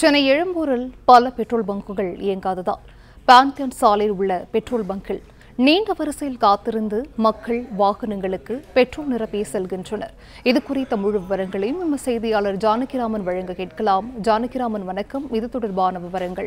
சென்னை எழும்பூரில் பல பெட்ரோல் பங்குகள் இயங்காததால் பாந்தியன் சாலையில் உள்ள பெட்ரோல் பங்கில் நீண்ட வரிசையில் காத்திருந்து மக்கள் வாகனங்களுக்கு பெட்ரோல் நிரப்பி செல்கின்றனர் இது குறித்த முழு விவரங்களையும் நம்ம செய்தியாளர் ஜானகிராமன் வழங்க கேட்கலாம் ஜானகிராமன் வணக்கம் இது தொடர்பான விவரங்கள்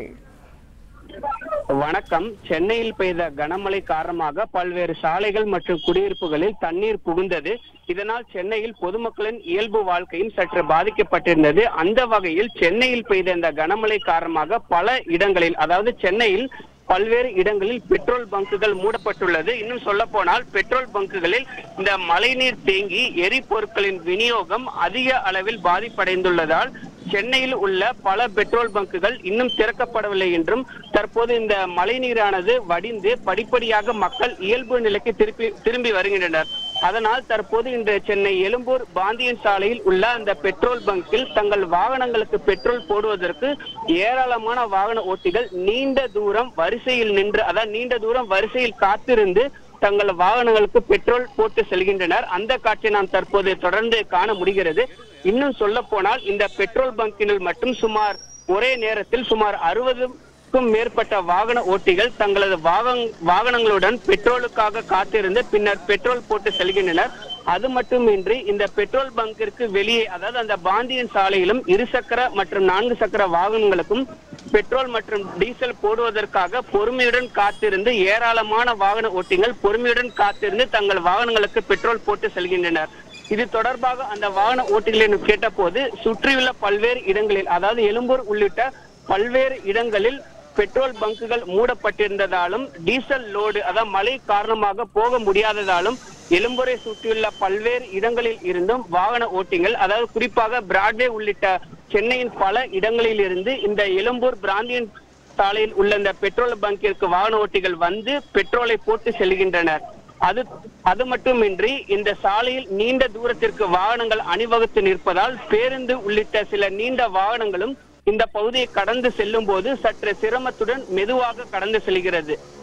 வணக்கம் சென்னையில் பெய்த கனமழை காரணமாக பல்வேறு சாலைகள் மற்றும் குடியிருப்புகளில் தண்ணீர் புகுந்தது இதனால் சென்னையில் பொதுமக்களின் இயல்பு வாழ்க்கையும் சற்று பாதிக்கப்பட்டிருந்தது அந்த வகையில் சென்னையில் பெய்த இந்த கனமழை காரணமாக பல இடங்களில் அதாவது சென்னையில் பல்வேறு இடங்களில் பெட்ரோல் பங்குகள் மூடப்பட்டுள்ளது இன்னும் சொல்ல போனால் பெட்ரோல் பங்குகளில் இந்த மழைநீர் தேங்கி எரிபொருட்களின் விநியோகம் அதிக அளவில் பாதிப்படைந்துள்ளதால் சென்னையில் உள்ள பல பெட்ரோல் பங்குகள் இன்னும் திறக்கப்படவில்லை என்றும் தற்போது இந்த மழைநீரானது வடிந்து படிப்படியாக மக்கள் இயல்பு நிலைக்கு திருப்பி திரும்பி வருகின்றனர் அதனால் தற்போது இன்று சென்னை எழும்பூர் பாந்தியன் சாலையில் உள்ள அந்த பெட்ரோல் பங்கில் தங்கள் வாகனங்களுக்கு பெட்ரோல் போடுவதற்கு ஏராளமான வாகன ஓட்டிகள் நீண்ட தூரம் வரிசையில் நின்று அதாவது நீண்ட தூரம் வரிசையில் காத்திருந்து தங்கள் வாகனங்களுக்கு பெட்ரோல் போட்டு செல்கின்றனர் அந்த காட்சியை நாம் தற்போது தொடர்ந்து காண முடிகிறது இன்னும் சொல்ல போனால் இந்த பெட்ரோல் பங்கினில் மட்டும் சுமார் ஒரே நேரத்தில் சுமார் அறுபதுக்கும் மேற்பட்ட வாகன ஓட்டிகள் தங்களது வாகன வாகனங்களுடன் பெட்ரோலுக்காக காத்திருந்து பின்னர் பெட்ரோல் போட்டு செல்கின்றனர் அது மட்டுமின்றி இந்த பெட்ரோல் பங்கிற்கு வெளியே அதாவது அந்த பாந்தியன் சாலையிலும் இருசக்கர மற்றும் நான்கு சக்கர வாகனங்களுக்கும் பெட்ரோல் மற்றும் டீசல் போடுவதற்காக பொறுமையுடன் காத்திருந்து ஏராளமான வாகன ஓட்டிகள் பொறுமையுடன் காத்திருந்து தங்கள் வாகனங்களுக்கு பெட்ரோல் போட்டு செல்கின்றனர் இது தொடர்பாக அந்த வாகன ஓட்டிகளிடம் கேட்டபோது சுற்றியுள்ள பல்வேறு இடங்களில் அதாவது எழும்பூர் உள்ளிட்ட பல்வேறு இடங்களில் பெட்ரோல் பங்குகள் மூடப்பட்டிருந்ததாலும் டீசல் லோடு அதாவது மழை காரணமாக போக முடியாததாலும் எழும்பூரை சுற்றியுள்ள பல்வேறு இடங்களில் இருந்தும் வாகன ஓட்டிகள் அதாவது குறிப்பாக பிராட்வே உள்ளிட்ட சென்னையின் பல இடங்களில் இருந்து இந்த எழும்பூர் பிராந்தியன் சாலையில் உள்ள இந்த பெட்ரோல் பங்கிற்கு வாகன ஓட்டிகள் வந்து பெட்ரோலை போட்டு செல்கின்றனர் அது அது மட்டுமின்றி இந்த சாலையில் நீண்ட தூரத்திற்கு வாகனங்கள் அணிவகுத்து நிற்பதால் பேருந்து உள்ளிட்ட சில நீண்ட வாகனங்களும் இந்த பகுதியை கடந்து செல்லும் போது சற்று சிரமத்துடன் மெதுவாக கடந்து செல்கிறது